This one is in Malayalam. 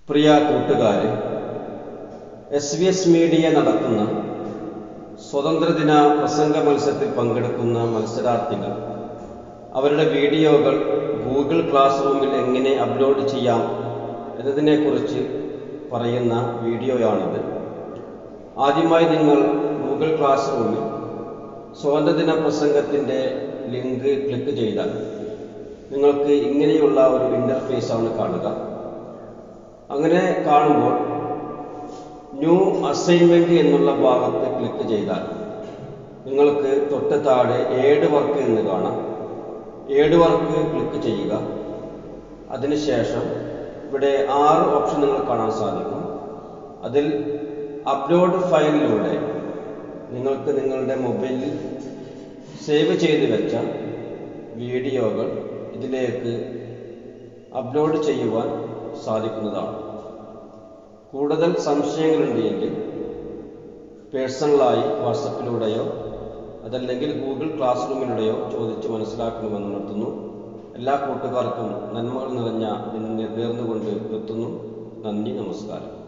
പ്രിയ കൂട്ടുകാരെ എസ് ബി എസ് മീഡിയ നടത്തുന്ന സ്വതന്ത്രദിന പ്രസംഗ മത്സരത്തിൽ പങ്കെടുക്കുന്ന മത്സരാർത്ഥികൾ അവരുടെ വീഡിയോകൾ ഗൂഗിൾ ക്ലാസ് റൂമിൽ എങ്ങനെ അപ്ലോഡ് ചെയ്യാം എന്നതിനെക്കുറിച്ച് പറയുന്ന വീഡിയോയാണിത് ആദ്യമായി നിങ്ങൾ ഗൂഗിൾ ക്ലാസ് റൂമിൽ സ്വാതന്ത്ര്യദിന പ്രസംഗത്തിൻ്റെ ലിങ്ക് ക്ലിക്ക് ചെയ്താൽ നിങ്ങൾക്ക് ഇങ്ങനെയുള്ള ഒരു ഇൻ്റർഫേസ് ആണ് കാണുക അങ്ങനെ കാണുമ്പോൾ ന്യൂ അസൈൻമെൻറ്റ് എന്നുള്ള ഭാഗത്ത് ക്ലിക്ക് ചെയ്താൽ നിങ്ങൾക്ക് തൊട്ട് താഴെ ഏഡ് വർക്ക് എന്ന് കാണാം ഏഡ് വർക്ക് ക്ലിക്ക് ചെയ്യുക അതിനുശേഷം ഇവിടെ ആറ് ഓപ്ഷൻ നിങ്ങൾ കാണാൻ സാധിക്കും അതിൽ അപ്ലോഡ് ഫയലിലൂടെ നിങ്ങൾക്ക് നിങ്ങളുടെ മൊബൈലിൽ സേവ് ചെയ്ത് വെച്ച വീഡിയോകൾ ഇതിലേക്ക് അപ്ലോഡ് ചെയ്യുവാൻ സാധിക്കുന്നതാണ് കൂടുതൽ സംശയങ്ങളുണ്ടെങ്കിൽ പേഴ്സണലായി വാട്സപ്പിലൂടെയോ അതല്ലെങ്കിൽ ഗൂഗിൾ ക്ലാസ് റൂമിലൂടെയോ ചോദിച്ച് മനസ്സിലാക്കണമെന്ന് നിർത്തുന്നു എല്ലാ കൂട്ടുകാർക്കും നന്മകൾ നിറഞ്ഞ ദിനം നേർന്നുകൊണ്ട് നിർത്തുന്നു നന്ദി നമസ്കാരം